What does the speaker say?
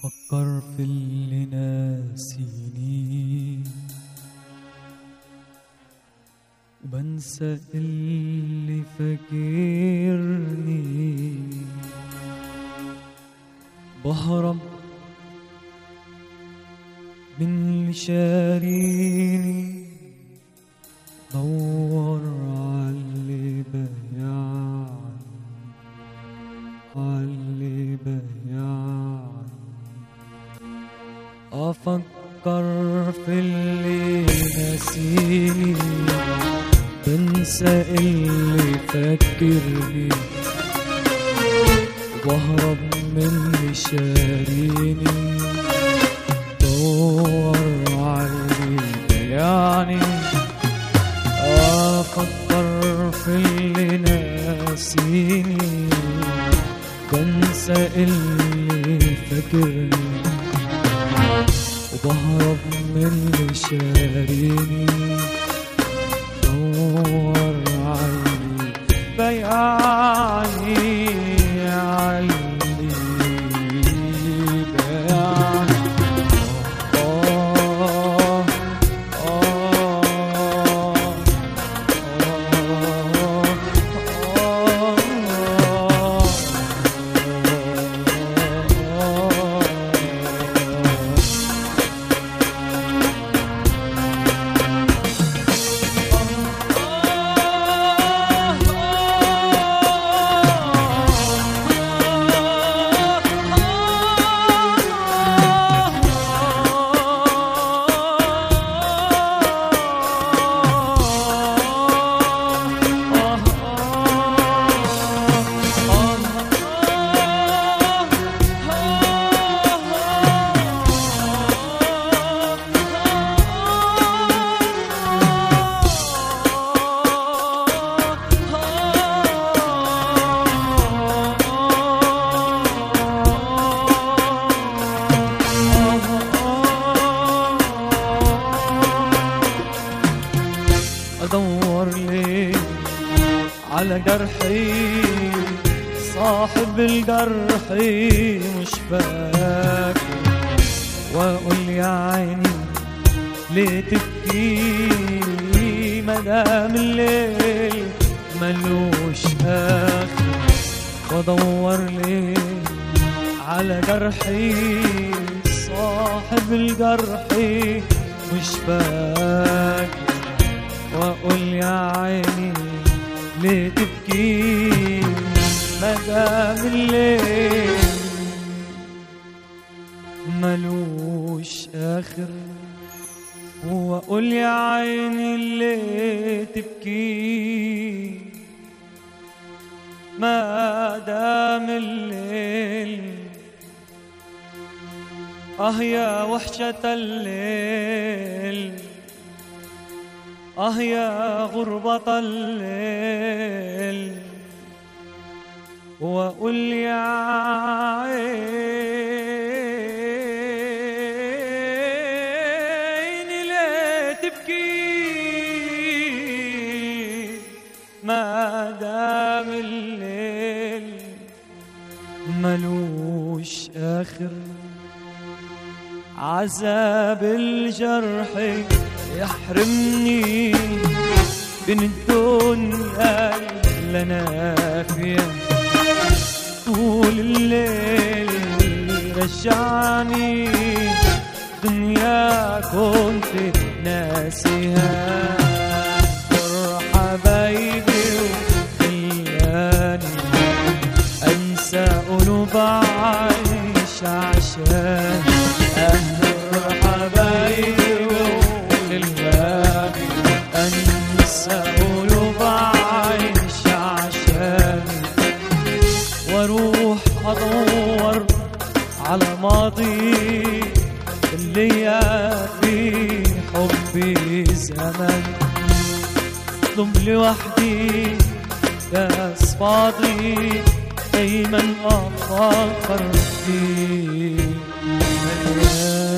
أفكر في اللي ناسيني وبنسى اللي فاكرني بهرب من اللي شاريني دور عاللي بيعني عاللي بيعني أفكر في اللي ناسيني بنسى اللي فكرني وبهرب من اللي شاريني دور عاللي بيعني أفكر في اللي ناسيني بنسى اللي فاكرني وبهرب من اللي شاريني دور عاللي بيعني عاللي بيعني آه آه ادور ليه على جرحي صاحب الجرح مش فاكر واقول يا عيني ليه تبكي مدام الليل ملوش اخر وادور ليه على جرحي صاحب الجرح مش فاكر واقول يا عيني ليه تبكي مدام الليل ملوش اخر واقول يا عيني ليه تبكي ما دام الليل اه يا وحشة الليل آه يا غربة الليل وقل يا عيني ليه تبكي ما دام الليل ملوش آخر عذاب الجرح يحرمني من الدنيا اللي انا فيها طول الليل رجعني دنيا كنت ناسيها دور حبايبي وخلاني انسى قلوب عايش عشان اهدر حبايبي وخلاني انسى قلوب عايش عشاني واروح ادور على ماضي اللي في حبي زمان اظلم لوحدي كاس فاضي دايما افكر فيه